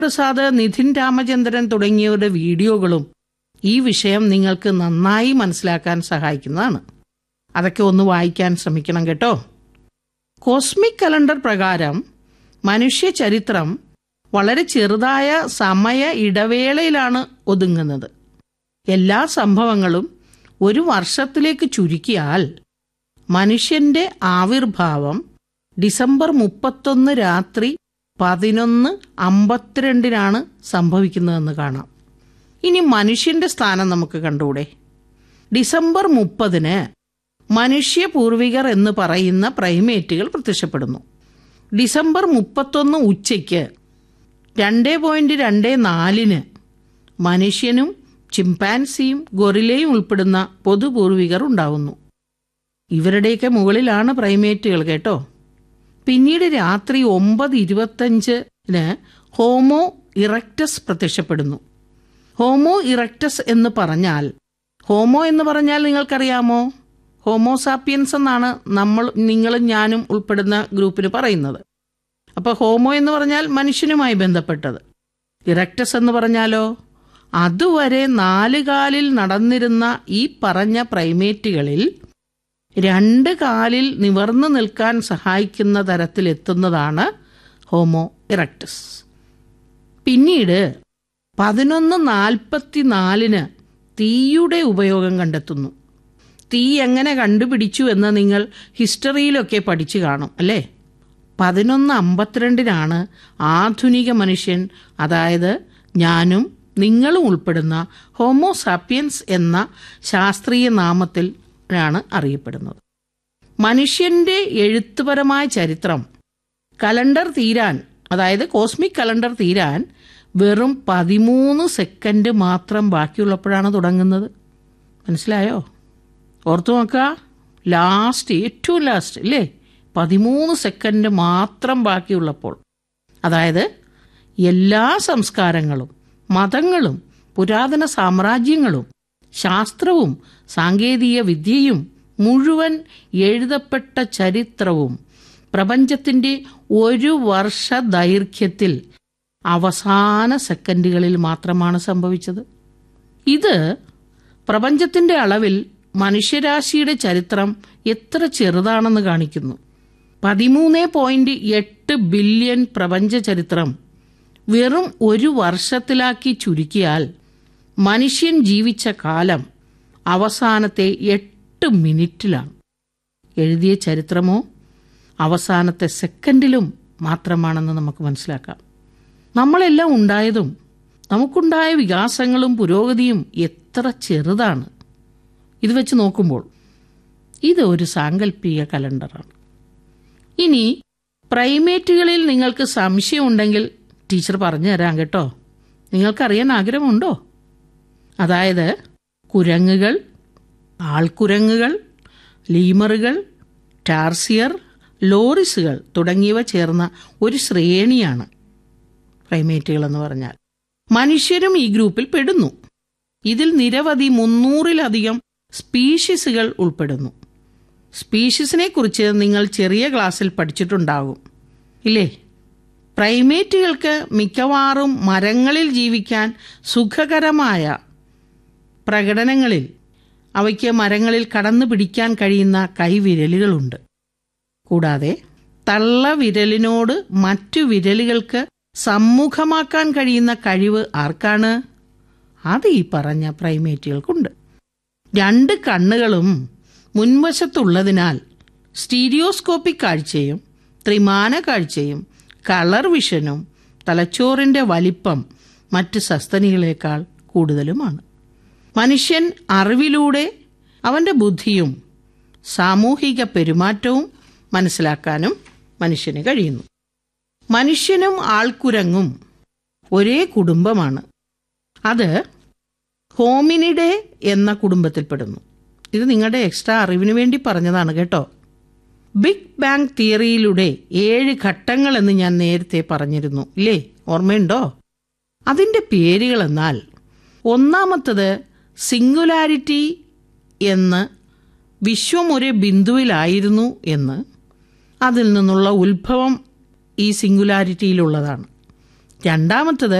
പ്രസാദ് നിധിൻ രാമചന്ദ്രൻ തുടങ്ങിയവരുടെ വീഡിയോകളും ഈ വിഷയം നിങ്ങൾക്ക് നന്നായി മനസ്സിലാക്കാൻ സഹായിക്കുന്നതാണ് അതൊക്കെ ഒന്ന് വായിക്കാൻ ശ്രമിക്കണം കേട്ടോ കോസ്മിക് കലണ്ടർ പ്രകാരം മനുഷ്യ ചരിത്രം വളരെ ചെറുതായ സമയ ഇടവേളയിലാണ് ഒതുങ്ങുന്നത് എല്ലാ സംഭവങ്ങളും ഒരു വർഷത്തിലേക്ക് ചുരുക്കിയാൽ മനുഷ്യന്റെ ആവിർഭാവം ഡിസംബർ മുപ്പത്തൊന്ന് രാത്രി പതിനൊന്ന് അമ്പത്തിരണ്ടിനാണ് സംഭവിക്കുന്നതെന്ന് കാണാം ഇനി മനുഷ്യന്റെ സ്ഥാനം നമുക്ക് കണ്ടൂടെ ഡിസംബർ മുപ്പതിന് മനുഷ്യ പൂർവികർ എന്ന് പറയുന്ന പ്രൈമേറ്റുകൾ പ്രത്യക്ഷപ്പെടുന്നു ഡിസംബർ മുപ്പത്തൊന്ന് ഉച്ചയ്ക്ക് രണ്ട് പോയിന്റ് രണ്ട് നാലിന് മനുഷ്യനും ചിമ്പാൻസിയും ഗൊറിലയും ഉൾപ്പെടുന്ന പൊതുപൂർവികർ ഉണ്ടാവുന്നു ഇവരുടെയൊക്കെ മുകളിലാണ് പ്രൈമേറ്റുകൾ കേട്ടോ പിന്നീട് രാത്രി ഒമ്പത് ഇരുപത്തഞ്ചിന് ഹോമോ ഇറക്റ്റസ് പ്രത്യക്ഷപ്പെടുന്നു ഹോമോ ഇറക്റ്റസ് എന്ന് പറഞ്ഞാൽ ഹോമോ എന്ന് പറഞ്ഞാൽ നിങ്ങൾക്കറിയാമോ ഹോമോസാപ്പിയൻസ് എന്നാണ് നമ്മൾ നിങ്ങളും ഞാനും ഉൾപ്പെടുന്ന ഗ്രൂപ്പിന് പറയുന്നത് അപ്പോൾ ഹോമോ എന്ന് പറഞ്ഞാൽ മനുഷ്യനുമായി ബന്ധപ്പെട്ടത് ഇറക്റ്റസ് എന്ന് പറഞ്ഞാലോ അതുവരെ നാല് കാലിൽ നടന്നിരുന്ന ഈ പറഞ്ഞ പ്രൈമേറ്റുകളിൽ രണ്ട് കാലിൽ നിവർന്നു നിൽക്കാൻ സഹായിക്കുന്ന തരത്തിലെത്തുന്നതാണ് ഹോമോ ഇറക്റ്റസ് പിന്നീട് പതിനൊന്ന് നാൽപ്പത്തിനാലിന് തീയുടെ ഉപയോഗം കണ്ടെത്തുന്നു തീ എങ്ങനെ കണ്ടുപിടിച്ചു എന്ന് നിങ്ങൾ ഹിസ്റ്ററിയിലൊക്കെ പഠിച്ചു കാണും അല്ലേ പതിനൊന്ന് അമ്പത്തിരണ്ടിനാണ് ആധുനിക മനുഷ്യൻ അതായത് ഞാനും നിങ്ങളും ഉൾപ്പെടുന്ന ഹോമോസാപ്പിയൻസ് എന്ന ശാസ്ത്രീയ നാമത്തിൽ ആണ് അറിയപ്പെടുന്നത് മനുഷ്യന്റെ എഴുത്തുപരമായ ചരിത്രം കലണ്ടർ തീരാൻ അതായത് കോസ്മിക് കലണ്ടർ തീരാൻ വെറും പതിമൂന്ന് സെക്കൻഡ് മാത്രം ബാക്കിയുള്ളപ്പോഴാണ് തുടങ്ങുന്നത് മനസ്സിലായോ ഓർത്തു നോക്കുക ലാസ്റ്റ് ഏറ്റവും ലാസ്റ്റ് അല്ലേ പതിമൂന്ന് സെക്കൻഡ് മാത്രം ബാക്കിയുള്ളപ്പോൾ അതായത് എല്ലാ സംസ്കാരങ്ങളും മതങ്ങളും പുരാതന സാമ്രാജ്യങ്ങളും ശാസ്ത്രവും സാങ്കേതിക വിദ്യയും മുഴുവൻ എഴുതപ്പെട്ട ചരിത്രവും പ്രപഞ്ചത്തിന്റെ ഒരു വർഷ ദൈർഘ്യത്തിൽ അവസാന സെക്കൻഡുകളിൽ മാത്രമാണ് സംഭവിച്ചത് ഇത് പ്രപഞ്ചത്തിന്റെ അളവിൽ മനുഷ്യരാശിയുടെ ചരിത്രം എത്ര ചെറുതാണെന്ന് കാണിക്കുന്നു പതിമൂന്ന് പോയിന്റ് എട്ട് ബില്യൺ പ്രപഞ്ച ചരിത്രം വെറും ഒരു വർഷത്തിലാക്കി ചുരുക്കിയാൽ മനുഷ്യൻ ജീവിച്ച കാലം അവസാനത്തെ എട്ട് മിനിറ്റിലാണ് എഴുതിയ ചരിത്രമോ അവസാനത്തെ സെക്കൻഡിലും മാത്രമാണെന്ന് നമുക്ക് മനസ്സിലാക്കാം നമ്മളെല്ലാം ഉണ്ടായതും നമുക്കുണ്ടായ വികാസങ്ങളും പുരോഗതിയും എത്ര ചെറുതാണ് ഇത് വെച്ച് നോക്കുമ്പോൾ ഇത് ഒരു സാങ്കല്പിക കലണ്ടറാണ് ഇനി പ്രൈമേറ്റുകളിൽ നിങ്ങൾക്ക് സംശയമുണ്ടെങ്കിൽ ടീച്ചർ പറഞ്ഞു തരാം കേട്ടോ നിങ്ങൾക്കറിയാൻ ആഗ്രഹമുണ്ടോ അതായത് കുരങ്ങുകൾ ആൾക്കുരങ്ങുകൾ ലീമറുകൾ ടാർസിയർ ലോറിസുകൾ തുടങ്ങിയവ ചേർന്ന ഒരു ശ്രേണിയാണ് പ്രൈമേറ്റുകൾ എന്ന് പറഞ്ഞാൽ മനുഷ്യരും ഈ ഗ്രൂപ്പിൽ പെടുന്നു ഇതിൽ നിരവധി മുന്നൂറിലധികം സ്പീഷീസുകൾ ഉൾപ്പെടുന്നു സ്പീഷീസിനെ കുറിച്ച് നിങ്ങൾ ചെറിയ ക്ലാസ്സിൽ പഠിച്ചിട്ടുണ്ടാകും ഇല്ലേ പ്രൈമേറ്റുകൾക്ക് മിക്കവാറും മരങ്ങളിൽ ജീവിക്കാൻ സുഖകരമായ പ്രകടനങ്ങളിൽ അവയ്ക്ക് മരങ്ങളിൽ കടന്നു പിടിക്കാൻ കഴിയുന്ന കൈവിരലുകളുണ്ട് കൂടാതെ തള്ളവിരലിനോട് മറ്റു വിരലുകൾക്ക് സമ്മുഖമാക്കാൻ കഴിയുന്ന കഴിവ് ആർക്കാണ് അത് ഈ പറഞ്ഞ പ്രൈമേറ്റുകൾക്കുണ്ട് രണ്ട് കണ്ണുകളും മുൻവശത്തുള്ളതിനാൽ സ്റ്റീരിയോസ്കോപ്പിക് കാഴ്ചയും ത്രിമാന കാഴ്ചയും കളർ വിഷനും തലച്ചോറിന്റെ വലിപ്പം മറ്റ് സസ്തനികളേക്കാൾ കൂടുതലുമാണ് മനുഷ്യൻ അറിവിലൂടെ അവന്റെ ബുദ്ധിയും സാമൂഹിക പെരുമാറ്റവും മനസ്സിലാക്കാനും മനുഷ്യന് കഴിയുന്നു മനുഷ്യനും ആൾക്കുരങ്ങും ഒരേ കുടുംബമാണ് അത് ഹോമിനിഡെ എന്ന കുടുംബത്തിൽപ്പെടുന്നു ഇത് നിങ്ങളുടെ എക്സ്ട്രാ അറിവിന് വേണ്ടി പറഞ്ഞതാണ് കേട്ടോ ബിഗ് ബാങ് തിയറിയിലൂടെ ഏഴ് ഘട്ടങ്ങൾ എന്ന് ഞാൻ നേരത്തെ പറഞ്ഞിരുന്നു ഇല്ലേ ഓർമ്മയുണ്ടോ അതിൻ്റെ പേരുകൾ എന്നാൽ ഒന്നാമത്തത് സിംഗുലാരിറ്റി എന്ന് വിശ്വം ഒരു ബിന്ദുവിലായിരുന്നു എന്ന് അതിൽ നിന്നുള്ള ഉത്ഭവം ഈ സിംഗുലാരിറ്റിയിലുള്ളതാണ് രണ്ടാമത്തത്